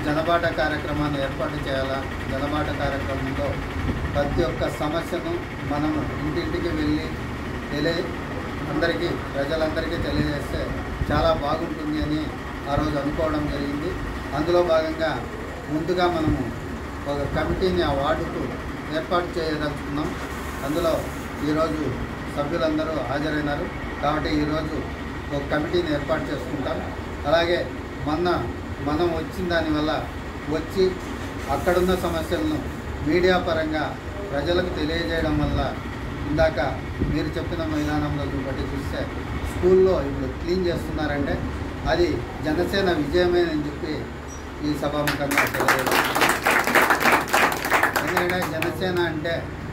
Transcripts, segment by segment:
జనబాట కార్యక్రమాన్ని ఏర్పాటు చేయాలా జనబాట కార్యక్రమంలో ప్రతి ఒక్క సమస్యను మనం ఇంటింటికి వెళ్ళి తెలియ అందరికీ ప్రజలందరికీ తెలియజేస్తే చాలా బాగుంటుంది అని ఆ రోజు అనుకోవడం జరిగింది అందులో భాగంగా ముందుగా మనము ఒక కమిటీని ఆ వార్డుకు ఏర్పాటు చేయదలుచుకున్నాం అందులో ఈరోజు సభ్యులందరూ హాజరైనారు కాబట్టి ఈరోజు ఒక కమిటీని ఏర్పాటు చేసుకుంటాం అలాగే మొన్న మనం వచ్చిన దానివల్ల వచ్చి అక్కడున్న సమస్యలను మీడియా పరంగా ప్రజలకు తెలియజేయడం వల్ల ఇందాక మీరు చెప్పిన మైదానంలో బట్టి చూస్తే స్కూల్లో ఇప్పుడు క్లీన్ చేస్తున్నారంటే అది జనసేన విజయమే అని చెప్పి ఈ సభాముఖంగా తెలియజేస్తున్నాను ఎందుకంటే జనసేన అంటే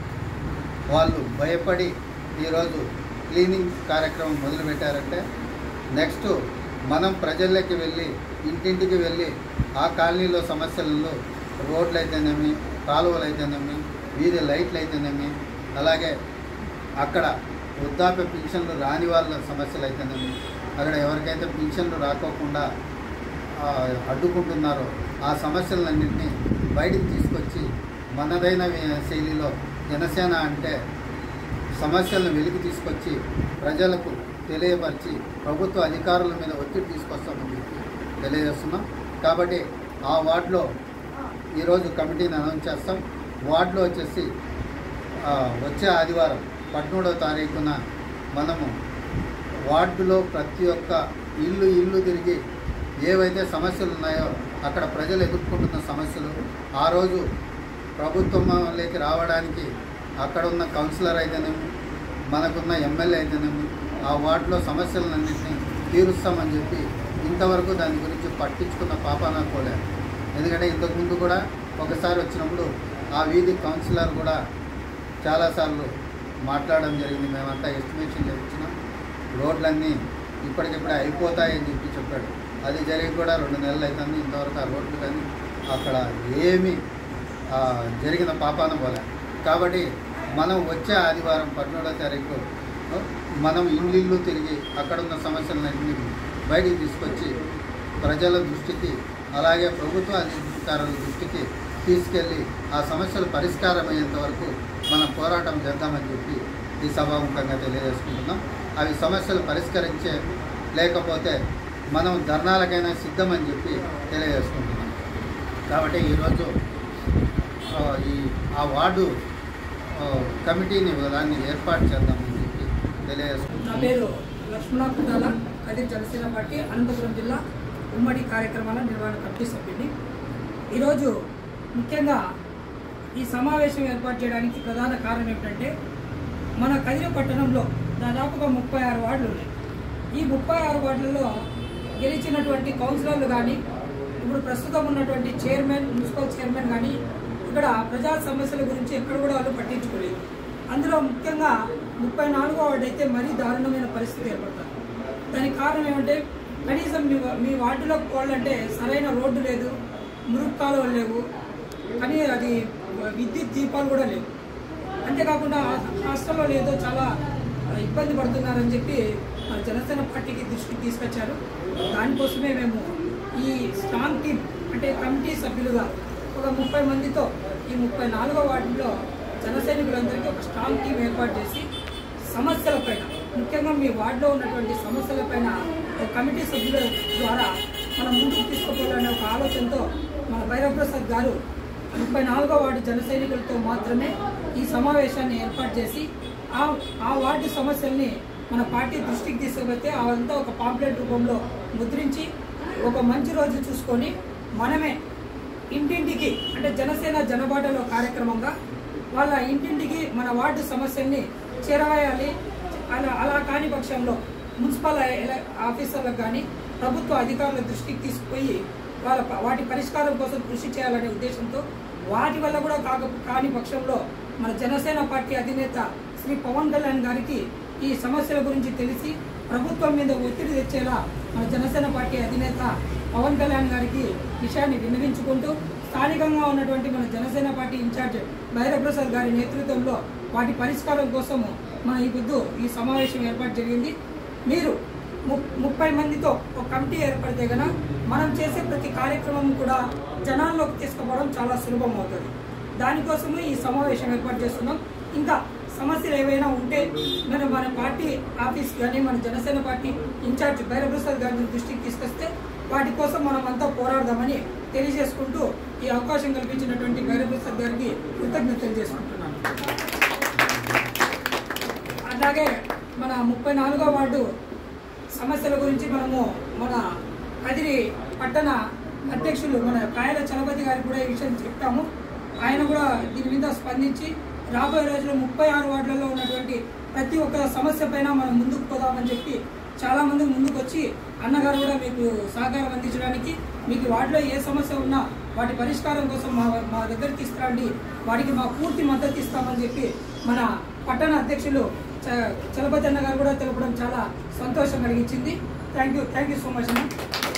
వాళ్ళు భయపడి ఈరోజు క్లీనింగ్ కార్యక్రమం మొదలుపెట్టారంటే నెక్స్ట్ మనం ప్రజల్లోకి వెళ్ళి ఇంటింటికి వెళ్ళి ఆ కాలనీలో సమస్యలలో రోడ్లు అయితేనేమి కాలువలు అయితేనేమి వీధి లైట్లు అయితేనేమి అలాగే అక్కడ వృద్ధాప్య పింఛన్లు రాని వాళ్ళ సమస్యలు అయితేనేమి అక్కడ ఎవరికైతే పింఛన్లు రాకోకుండా ఆ, అడ్డుకుంటున్నారో ఆ సమస్యలన్నింటినీ బయటికి తీసుకొచ్చి మనదైన వి- శైలిలో జనసేన అంటే సమస్యలను వెలికి తీసుకొచ్చి ప్రజలకు తెలియపరిచి ప్రభుత్వ అధికారుల మీద ఒత్తిడి తీసుకొస్తామని చెప్పి తెలియజేస్తున్నాం కాబట్టి ఆ వార్డులో ఈరోజు కమిటీని అనౌన్స్ చేస్తాం వార్డులో వచ్చేసి ఆ, వచ్చే ఆదివారం పదమూడవ తారీఖున మనము వార్డులో ప్రతి ఒక్క ఇల్లు ఇల్లు తిరిగి ఏవైతే సమస్యలు ఉన్నాయో అక్కడ ప్రజలు ఎదుర్కొంటున్న సమస్యలు ఆ రోజు ప్రభుత్వంలోకి రావడానికి అక్కడ ఉన్న కౌన్సిలర్ అయితేనేమి మనకున్న ఎమ్మెల్యే అయితేనేమి ఆ వార్డులో సమస్యలన్నింటినీ తీరుస్తామని చెప్పి ఇంతవరకు దాని గురించి పట్టించుకున్న పాపాన పోలే ఎందుకంటే ఇంతకుముందు కూడా ఒకసారి వచ్చినప్పుడు ఆ వీధి కౌన్సిలర్ కూడా చాలాసార్లు మాట్లాడడం జరిగింది మేమంతా ఎస్టిమేషన్ ఇచ్చినాం రోడ్లన్నీ ఇప్పటికిప్పుడే అయిపోతాయని చెప్పి చెప్పాడు అది జరిగి కూడా రెండు నెలలు అవుతుంది ఇంతవరకు ఆ రోడ్లు కానీ అక్కడ ఏమీ ఆ, జరిగిన పాపాన పోలే కాబట్టి మనం వచ్చే ఆదివారం పద్మూడో తారీఖు ఆ, మనం ఇల్లు తిరిగి అక్కడ ఉన్న సమస్యలన్నింటినీ బయటికి తీసుకొచ్చి ప్రజల దృష్టికి అలాగే ప్రభుత్వ అధికారుల దృష్టికి తీసుకెళ్ళి ఆ సమస్యలు పరిష్కారం అయ్యేంత వరకు మనం పోరాటం చేద్దామని చెప్పి ఈ సభాముఖంగా తెలియజేసుకుంటున్నాం అవి సమస్యలు పరిష్కరించే లేకపోతే మనం ధర్నాలకైనా సిద్ధమని చెప్పి తెలియజేసుకుంటున్నాం కాబట్టి ఈరోజు ఆ, ఈ ఆ వార్డు ఆ, కమిటీని దాన్ని ఏర్పాటు చేద్దామని చెప్పి నా తెలియజేసుకుంటున్నాం పేరు లక్ష్మణ కుటాల అది జనసేన పార్టీ అనంతపురం జిల్లా ఉమ్మడి కార్యక్రమాల నిర్వహణ కమిటీ సభ్యుడిని ఈరోజు ముఖ్యంగా ఈ సమావేశం ఏర్పాటు చేయడానికి ప్రధాన కారణం ఏమిటంటే మన కదిరి పట్టణంలో దాదాపుగా ముప్పై ఆరు వార్డులు ఉన్నాయి ఈ ముప్పై ఆరు వార్డులలో గెలిచినటువంటి కౌన్సిలర్లు కానీ ఇప్పుడు ప్రస్తుతం ఉన్నటువంటి చైర్మన్ మున్సిపల్ చైర్మన్ కానీ ఇక్కడ ప్రజా సమస్యల గురించి ఎక్కడ కూడా వాళ్ళు పట్టించుకోలేదు అందులో ముఖ్యంగా ముప్పై నాలుగో వార్డు అయితే మరీ దారుణమైన పరిస్థితి ఏర్పడుతుంది దానికి కారణం ఏమంటే కనీసం మీ వా- మీ వార్డులోకి పోవాలంటే సరైన రోడ్డు లేదు మురుగు కాలువలు లేవు కానీ అది విద్యుత్ దీపాలు కూడా లేవు అంతేకాకుండా హాస్టల్లో లేదో చాలా ఇబ్బంది పడుతున్నారని చెప్పి మన జనసేన పార్టీకి దృష్టికి తీసుకొచ్చారు దానికోసమే మేము ఈ స్ట్రాంగ్ టీం అంటే కమిటీ సభ్యులుగా ఒక ముప్పై మందితో ఈ ముప్పై నాలుగో వార్డులో జన సైనికులందరికీ ఒక స్ట్రాంగ్ టీం ఏర్పాటు చేసి సమస్యలపైన ముఖ్యంగా మీ వార్డులో ఉన్నటువంటి సమస్యలపైన ఒక కమిటీ సభ్యుల ద్వారా మనం ముందుకు తీసుకుపోవాలనే ఒక ఆలోచనతో మన భైరవ్ ప్రసాద్ గారు ముప్పై నాలుగో వార్డు జన సైనికులతో మాత్రమే ఈ సమావేశాన్ని ఏర్పాటు చేసి ఆ ఆ వార్డు సమస్యల్ని మన పార్టీ దృష్టికి తీసుకుపోతే అవంతా ఒక పాంప్లెట్ రూపంలో ముద్రించి ఒక మంచి రోజు చూసుకొని మనమే ఇంటింటికి అంటే జనసేన జనబాటలో కార్యక్రమంగా వాళ్ళ ఇంటింటికి మన వార్డు సమస్యల్ని చేరవేయాలి అలా అలా కాని పక్షంలో మున్సిపల్ ఎల- ఆఫీసర్లకు కానీ ప్రభుత్వ అధికారుల దృష్టికి తీసుకుపోయి వాళ్ళ ప- వాటి పరిష్కారం కోసం కృషి చేయాలనే ఉద్దేశంతో వాటి వల్ల కూడా కాక కాని పక్షంలో మన జనసేన పార్టీ అధినేత శ్రీ పవన్ కళ్యాణ్ గారికి ఈ సమస్యల గురించి తెలిసి ప్రభుత్వం మీద ఒత్తిడి తెచ్చేలా మన జనసేన పార్టీ అధినేత పవన్ కళ్యాణ్ గారికి విషయాన్ని విన్నవించుకుంటూ స్థానికంగా ఉన్నటువంటి మన జనసేన పార్టీ ఇన్ఛార్జ్ భైరవప్రసాద్ గారి నేతృత్వంలో వాటి పరిష్కారం కోసము మన ఈ పొద్దు ఈ సమావేశం ఏర్పాటు జరిగింది మీరు ము- ముప్పై మందితో ఒక కమిటీ ఏర్పడితే గన మనం చేసే ప్రతి కార్యక్రమం కూడా జనాల్లోకి తీసుకుపోవడం చాలా సులభం అవుతుంది దానికోసమే ఈ సమావేశం ఏర్పాటు చేస్తున్నాం ఇంకా సమస్యలు ఏవైనా ఉంటే మన మన పార్టీ ఆఫీస్ కానీ మన జనసేన పార్టీ ఇన్ఛార్జ్ భైరవప్రసాద్ గారిని దృష్టికి తీసుకొస్తే వాటి కోసం మనం అంతా పోరాడదామని తెలియజేసుకుంటూ ఈ అవకాశం కల్పించినటువంటి భైరవప్రసాద్ గారికి కృతజ్ఞతలు చేసుకుంటున్నాను అలాగే మన ముప్పై నాలుగో వార్డు సమస్యల గురించి మనము మన కదిరి పట్టణ అధ్యక్షులు మన కాయల చలపతి గారికి కూడా ఈ విషయం చెప్తాము ఆయన కూడా దీని మీద స్పందించి రాబోయే రోజుల్లో ముప్పై ఆరు వార్డులలో ఉన్నటువంటి ప్రతి ఒక్క సమస్య పైన మనం ముందుకు పోదామని చెప్పి చాలా మంది ముందుకు వచ్చి అన్నగారు కూడా మీకు సహకారం అందించడానికి మీకు వాటిలో ఏ సమస్య ఉన్నా వాటి పరిష్కారం కోసం మా మా దగ్గరికి తీసుకురండి వాటికి మా పూర్తి మద్దతు ఇస్తామని చెప్పి మన పట్టణ అధ్యక్షులు చ- చలపతి అన్న గారు కూడా తెలపడం చాలా సంతోషం కలిగించింది thank you thank you so much అన్న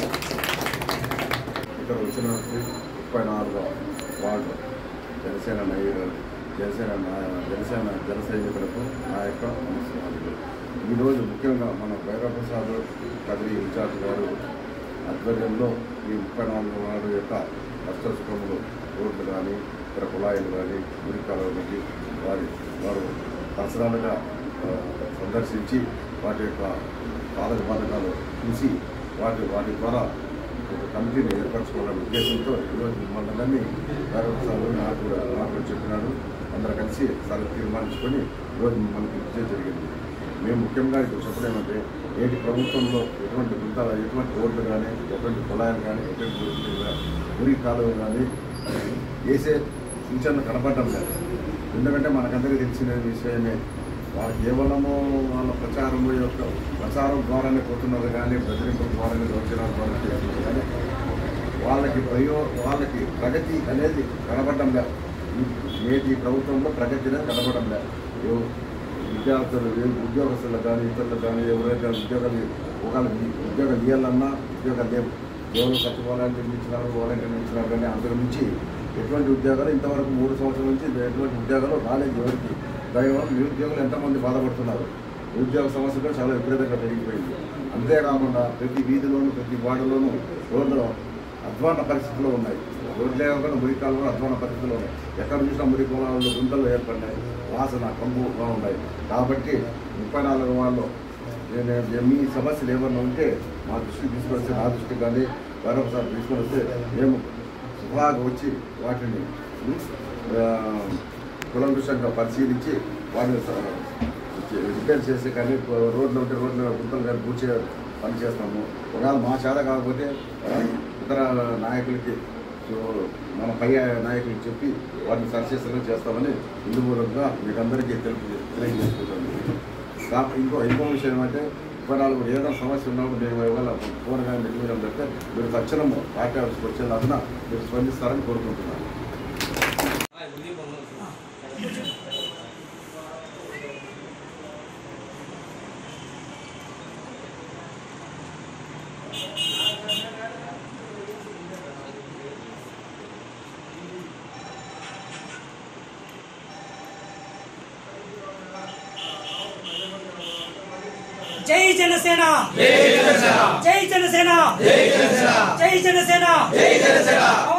ఇక్కడ వచ్చిన ముప్పై నాలుగు వార్డు జనసేన నాయకులు జనసేన నా- జనసేన జన సైనికులకు నా యొక్క నమస్కారాలు ఈరోజు ముఖ్యంగా మన భైరవప్రసాద్ కదిరి ఇన్ఛార్జ్ గారు ఆధ్వర్యంలో ఈ ముప్పై నాలుగు వార్డు యొక్క కష్టసుఖములు రోడ్లు కానీ ఇతర కుళాయిలు కానీ మురి కాలువలకి వారి వారు పర్సనల్గా ఆ, సందర్శించి వాటి యొక్క పాలక పథకాలు చూసి వాటి వాటి ద్వారా ఒక కమిటీని ఏర్పరచుకోవాలనే ఉద్దేశంతో ఈరోజు మిమ్మల్ని గారు నాకు కూడా నాకు కూడా చెప్పినాడు అందరూ కలిసి సరే తీర్మానించుకొని ఈరోజు మిమ్మల్ని పిలిచే జరిగింది మేము ముఖ్యంగా ఇప్పుడు చెప్పలేమంటే నేటి ప్రభుత్వంలో ఎటువంటి గుంతలు ఎటువంటి రోడ్లు కానీ ఎటువంటి కుళాయిలు కానీ ఎటువంటి మురి కాలువలు కానీ వేసే సూచనలు కనపడడం లేదు ఎందుకంటే మనకందరికీ తెలిసిన విషయమే వాళ్ళు కేవలము వాళ్ళ ప్రచారము యొక్క ప్రచారం ద్వారానే పోతున్నారు కానీ బెదిరింపుల ద్వారానే దౌర్జన్యాల ద్వారా చేస్తున్నారు కానీ వాళ్ళకి ప్రయో వాళ్ళకి ప్రగతి అనేది కనబడడం లేదు నేటి ప్రభుత్వంలో ప్రగతి అనేది కనబడడం లేదు ఎవ- విద్యార్థులు ఏ- ఉద్యోగస్తులకు కానీ ఇతరులకు కానీ ఎవరైతే ఉద్యోగాలు ఒకవేళ ఉద్యోగాలు ఇవ్వాలన్నా ఉద్యోగాలు లేవు కేవలం సచివాలయాలు నిర్మించినారు వాలంటీర్ నిర్మించినారు కానీ అంతకు మించి ఎటువంటి ఉద్యోగాలు ఇంతవరకు మూడు సంవత్సరాల నుంచి ఎటువంటి ఉద్యోగాలు రాలేదు ఎవరికి దానివల్ల నిరుద్యోగులు ఎంతమంది బాధపడుతున్నారు నిరుద్యోగ సమస్య కూడా చాలా విపరీతంగా పెరిగిపోయింది అంతేకాకుండా ప్రతి వీధిలోనూ ప్రతి వార్డులోనూ రోడ్లు అధ్వాన పరిస్థితుల్లో ఉన్నాయి రోడ్లే కాకుండా మురికాలు కూడా అధ్వాన పరిస్థితుల్లో ఉన్నాయి ఎక్కడ చూసినా మురికాలు గుంతలు ఏర్పడినాయి వాసన కంపుగా ఉన్నాయి కాబట్టి ముప్పై నాలుగు వాళ్ళు నేను మీ సమస్యలు ఏమన్నా ఉంటే మా దృష్టికి తీసుకొస్తే నా దృష్టికి కానీ మరొకసారి తీసుకొని వస్తే మేము సుభాగా వచ్చి వాటిని ఉం, ఆ, కులంకుషంగా పరిశీలించి వాటిని స- రిపేర్ చేసి కానీ రోడ్లు ఉంటే రోడ్లు గుంతలు కానీ పూడ్చే పని చేస్తాము ఒకవేళ మా చేత కాకపోతే ఆ, ఇతర నాయకులకి సో మన పై నాయకులకు చెప్పి వాటిని సరిచేసేలా చేస్తామని ఇందు మూలంగా మీకు అందరికీ తెలుపు తెలియజేసుకుంటాను కా- ఇంకో ఇంకో విషయం ఏమంటే ఇరవై నాలుగు ఏదైనా సమస్య ఉన్నప్పుడు మేము ఇవాళ ఫోన్ కానీ నిర్మించడం చెప్తే మీరు తక్షణం పార్టీ ఆఫీస్కి వచ్చేదాకా మీరు స్పందిస్తారని కోరుకుంటున్నాను జై జనసేన జై జనసేన జై జనసేన జై జనసేన